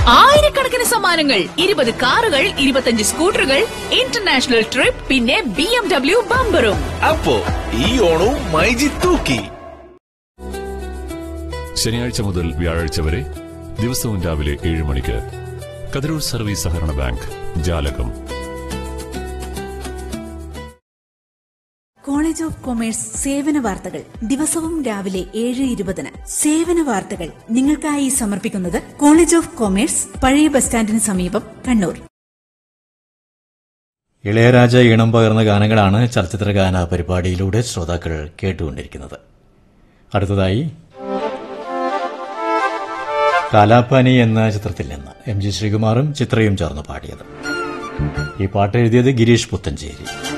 ആയിരക്കണക്കിന് സമ്മാനങ്ങൾ ഇരുപത് കാറുകൾ ഇരുപത്തഞ്ച് സ്കൂട്ടറുകൾ ഇന്റർനാഷണൽ ട്രിപ്പ് പിന്നെ ബി എം ഡബ്ല്യു ബമ്പറും അപ്പോ ഈ ഓണവും മൈജി തൂക്കി ശനിയാഴ്ച മുതൽ വ്യാഴാഴ്ച വരെ ദിവസവും രാവിലെ ഏഴ് മണിക്ക് കതിരൂർ സർവീസ് സഹകരണ ബാങ്ക് ജാലകം കോളേജ് ഓഫ് കൊമേഴ്സ് സേവന വാർത്തകൾ ദിവസവും രാവിലെ ഏഴ് ഇരുപതിന് സേവന വാർത്തകൾ നിങ്ങൾക്കായി സമർപ്പിക്കുന്നത് കോളേജ് ഓഫ് കൊമേഴ്സ് പഴയ ബസ് സ്റ്റാൻഡിന് സമീപം കണ്ണൂർ ഇളയരാജ ഈണം പകർന്ന ഗാനങ്ങളാണ് ചലച്ചിത്ര ഗാന പരിപാടിയിലൂടെ ശ്രോതാക്കൾ കേട്ടുകൊണ്ടിരിക്കുന്നത് അടുത്തതായി കാലാപ്പാനി എന്ന ചിത്രത്തിൽ നിന്ന് എം ജി ശ്രീകുമാറും ചിത്രയും ചേർന്ന് പാടിയത് ഈ പാട്ട് എഴുതിയത് ഗിരീഷ് പുത്തഞ്ചേരി